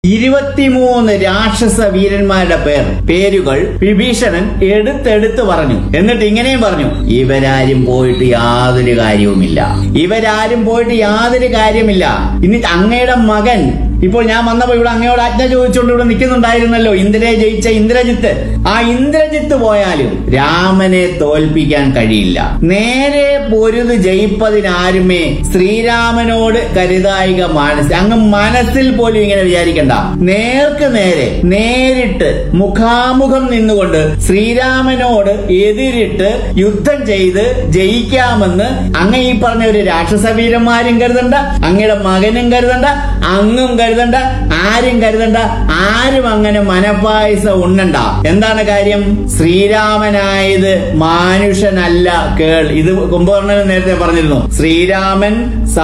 ഇരുപത്തിമൂന്ന് രാക്ഷസ വീരന്മാരുടെ പേർ പേരുകൾ വിഭീഷണൻ എടുത്തെടുത്ത് പറഞ്ഞു എന്നിട്ട് ഇങ്ങനെയും പറഞ്ഞു ഇവരാരും പോയിട്ട് യാതൊരു കാര്യവുമില്ല ഇവരാരും പോയിട്ട് യാതൊരു കാര്യമില്ല ഇനി അങ്ങയുടെ മകൻ ഇപ്പോൾ ഞാൻ വന്നപ്പോ ഇവിടെ അങ്ങയോട് ആജ്ഞ ചോദിച്ചുകൊണ്ട് ഇവിടെ നിൽക്കുന്നുണ്ടായിരുന്നല്ലോ ഇന്ദ്രയെ ജയിച്ച ഇന്ദ്രജിത്ത് ആ ഇന്ദ്രജിത്ത് പോയാലും രാമനെ തോൽപ്പിക്കാൻ കഴിയില്ല നേരെ പൊരുത് ജയിപ്പതിനാരുമേ ശ്രീരാമനോട് കരുതായിക മനസ്സ് അങ്ങ് മനസ്സിൽ പോലും ഇങ്ങനെ വിചാരിക്കണ്ട നേർക്ക് നേരെ നേരിട്ട് മുഖാമുഖം നിന്നുകൊണ്ട് ശ്രീരാമനോട് എതിരിട്ട് യുദ്ധം ചെയ്ത് ജയിക്കാമെന്ന് അങ്ങ് ഈ പറഞ്ഞ ഒരു രാക്ഷസ വീരന്മാരും കരുതണ്ട അങ്ങയുടെ മകനും കരുതണ്ട അങ്ങും കരുതണ്ട ആരും കരുതണ്ട ആരും അങ്ങനെ മനപ്പായസം ഉണ്ണണ്ട എന്താണ് കാര്യം ശ്രീരാമനായത് മാനുഷനല്ല കേൾ ഇത് കുംഭകർണൻ നേരത്തെ പറഞ്ഞിരുന്നു ശ്രീരാമൻ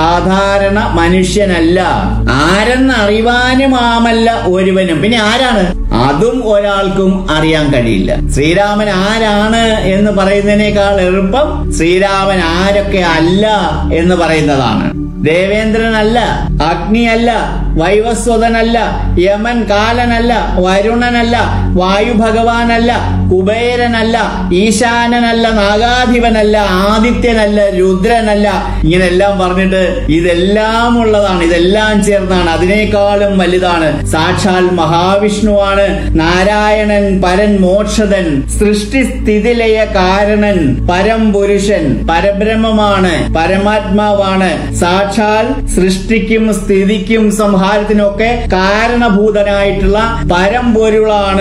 സാധാരണ മനുഷ്യനല്ല ആരെന്ന് അറിവാനുമാമല്ല ഒരുവനും പിന്നെ ആരാണ് അതും ഒരാൾക്കും അറിയാൻ കഴിയില്ല ശ്രീരാമൻ ആരാണ് എന്ന് പറയുന്നതിനേക്കാൾ എളുപ്പം ശ്രീരാമൻ ആരൊക്കെ അല്ല എന്ന് പറയുന്നതാണ് ദേവേന്ദ്രനല്ല അഗ്നിയല്ല വൈവസ്വതനല്ല യമൻ കാലനല്ല വരുണനല്ല വായു ഭഗവാനല്ല കുബേരനല്ല ഈശാനനല്ല നാഗാധിപനല്ല ആദിത്യനല്ല രുദ്രനല്ല ഇങ്ങനെല്ലാം പറഞ്ഞിട്ട് ഇതെല്ലാം ഉള്ളതാണ് ഇതെല്ലാം ചേർന്നാണ് അതിനേക്കാളും വലുതാണ് സാക്ഷാൽ മഹാവിഷ്ണുവാണ് നാരായണൻ പരൻ മോക്ഷതൻ സൃഷ്ടി സ്ഥിതിലയ കാരണൻ പരംപുരുഷൻ പരബ്രഹ്മമാണ് പരമാത്മാവാണ് സാക്ഷാൽ സൃഷ്ടിക്കും സ്ഥിതിക്കും സംഹാരത്തിനും ഒക്കെ കാരണഭൂതനായിട്ടുള്ള പരമ്പൊരുളാണ്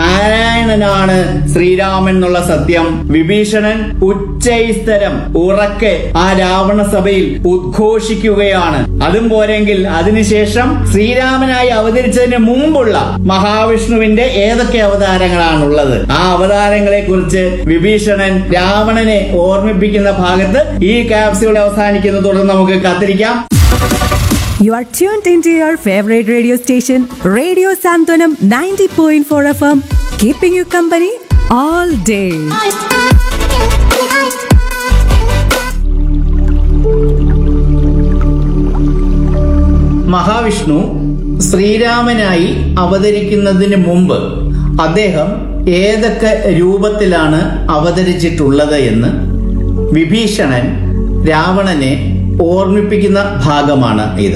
നാരായണനാണ് ശ്രീരാമൻ എന്നുള്ള സത്യം വിഭീഷണൻ ഉച്ചൈസ്തരം ഉറക്കെ ആ രാവണ സഭയിൽ ഉദ്ഘോഷിക്കുകയാണ് അതും പോരെങ്കിൽ അതിനുശേഷം ശ്രീരാമനായി അവതരിച്ചതിന് മുമ്പുള്ള മഹാവിഷ്ണുവിന്റെ ഏതൊക്കെ അവതാരങ്ങളാണുള്ളത് ആ അവതാരങ്ങളെ കുറിച്ച് വിഭീഷണൻ രാവണനെ ഓർമ്മിപ്പിക്കുന്ന ഭാഗത്ത് ഈ ക്യാപ്സ്യൂൾ അവസാനിക്കുന്നു തുടർന്ന് നമുക്ക് കാത്തിരിക്കാം You are tuned into your favorite radio station, Radio Santonam 90.4 FM, keeping you company all day. Mahavishnu ശ്രീരാമനായി അവതരിക്കുന്നതിന് മുമ്പ് അദ്ദേഹം ഏതൊക്കെ രൂപത്തിലാണ് അവതരിച്ചിട്ടുള്ളത് എന്ന് വിഭീഷണൻ രാവണനെ ഓർമ്മിപ്പിക്കുന്ന ഭാഗമാണ് ഇത്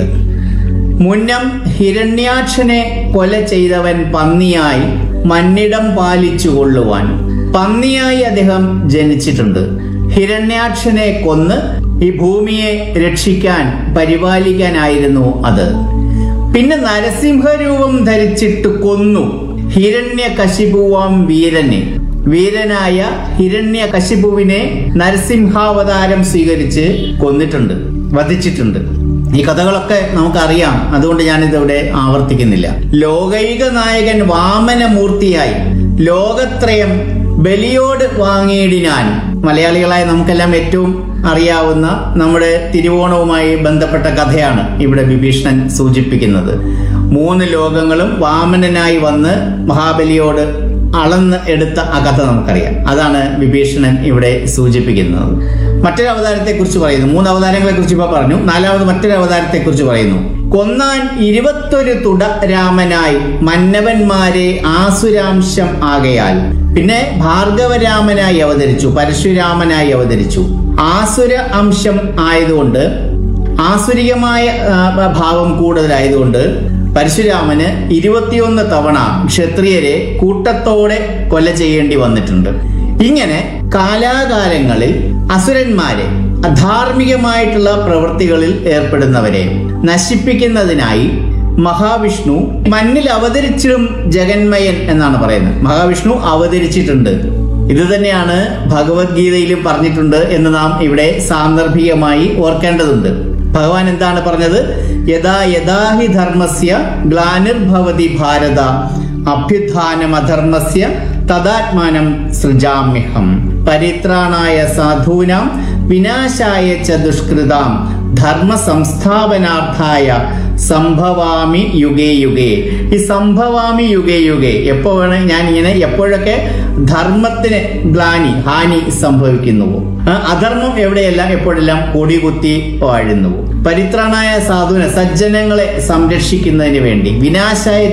മുന്നം ഹിരണ്യാക്ഷനെ കൊല ചെയ്തവൻ പന്നിയായി മന്നിടം പാലിച്ചു കൊള്ളുവാൻ പന്നിയായി അദ്ദേഹം ജനിച്ചിട്ടുണ്ട് ഹിരണ്യാക്ഷനെ കൊന്ന് ഈ ഭൂമിയെ രക്ഷിക്കാൻ പരിപാലിക്കാനായിരുന്നു അത് പിന്നെ നരസിംഹരൂപം ധരിച്ചിട്ട് കൊന്നു ഹിരണ്യ കശിപുവാം വീരനെ വീരനായ ഹിരണ്യ കശിപുവിനെ നരസിംഹാവതാരം സ്വീകരിച്ച് കൊന്നിട്ടുണ്ട് വധിച്ചിട്ടുണ്ട് ഈ കഥകളൊക്കെ നമുക്കറിയാം അതുകൊണ്ട് ഞാനിതിവിടെ ആവർത്തിക്കുന്നില്ല ലോകൈക നായകൻ വാമനമൂർത്തിയായി ലോകത്രയം ബലിയോട് വാങ്ങിയിടിനാൻ മലയാളികളായ നമുക്കെല്ലാം ഏറ്റവും അറിയാവുന്ന നമ്മുടെ തിരുവോണവുമായി ബന്ധപ്പെട്ട കഥയാണ് ഇവിടെ വിഭീഷണൻ സൂചിപ്പിക്കുന്നത് മൂന്ന് ലോകങ്ങളും വാമനനായി വന്ന് മഹാബലിയോട് അളന്ന് എടുത്ത ആ കഥ നമുക്കറിയാം അതാണ് വിഭീഷണൻ ഇവിടെ സൂചിപ്പിക്കുന്നത് മറ്റൊരു അവതാരത്തെ കുറിച്ച് പറയുന്നു മൂന്ന് അവതാരങ്ങളെ കുറിച്ച് ഇപ്പൊ പറഞ്ഞു നാലാമത് മറ്റൊരു അവതാരത്തെ കുറിച്ച് പറയുന്നു കൊന്നാൻ ഇരുപത്തൊരു തുട രാമനായി മന്നവന്മാരെ ആസുരാംശം ആകയാൽ പിന്നെ ഭാർഗവരാമനായി അവതരിച്ചു പരശുരാമനായി അവതരിച്ചു ആസുര അംശം ആയതുകൊണ്ട് ആസുരികമായ ആ, ഭാവം കൂടുതലായതുകൊണ്ട് പരശുരാമന് ഇരുപത്തിയൊന്ന് തവണ ക്ഷത്രിയരെ കൂട്ടത്തോടെ കൊല ചെയ്യേണ്ടി വന്നിട്ടുണ്ട് ഇങ്ങനെ കാലാകാലങ്ങളിൽ അസുരന്മാരെ അധാർമികമായിട്ടുള്ള പ്രവൃത്തികളിൽ ഏർപ്പെടുന്നവരെ നശിപ്പിക്കുന്നതിനായി മഹാവിഷ്ണു മണ്ണിൽ അവതരിച്ചിടും ജഗന്മയൻ എന്നാണ് പറയുന്നത് മഹാവിഷ്ണു അവതരിച്ചിട്ടുണ്ട് ഇത് തന്നെയാണ് ഭഗവത്ഗീതയിലും പറഞ്ഞിട്ടുണ്ട് എന്ന് നാം ഇവിടെ സാന്ദർഭികമായി ഓർക്കേണ്ടതുണ്ട് ഭഗവാൻ എന്താണ് പറഞ്ഞത് യഥാ യഥാഹി ധർമ്മസ്യ ഗ്ലാനിർഭവതി ഭാരത അഭ്യുത്ഥാനമധർമ്മസ്യ തദാത്മാനം സൃജാമ്യഹം പരിത്രാണായ സാധൂനാം വിനാശായ ച ദുഷ്കൃതാം ധർമ്മ സംസ്ഥാപനാർത്ഥായ സംഭവാമി യുഗേ യുഗേ ഈ സംഭവാമി യുഗേ യുഗേ എപ്പോ വേണേ ഞാൻ ഇങ്ങനെ എപ്പോഴൊക്കെ ധർമ്മത്തിന് ഗ്ലാനി ഹാനി സംഭവിക്കുന്നുവോ ആ, അധർമ്മം എവിടെയെല്ലാം എപ്പോഴെല്ലാം കൊടികുത്തി വാഴുന്നുവോ പരിത്രാണായ സാധുവിനെ സജ്ജനങ്ങളെ സംരക്ഷിക്കുന്നതിന് വേണ്ടി വിനാശായ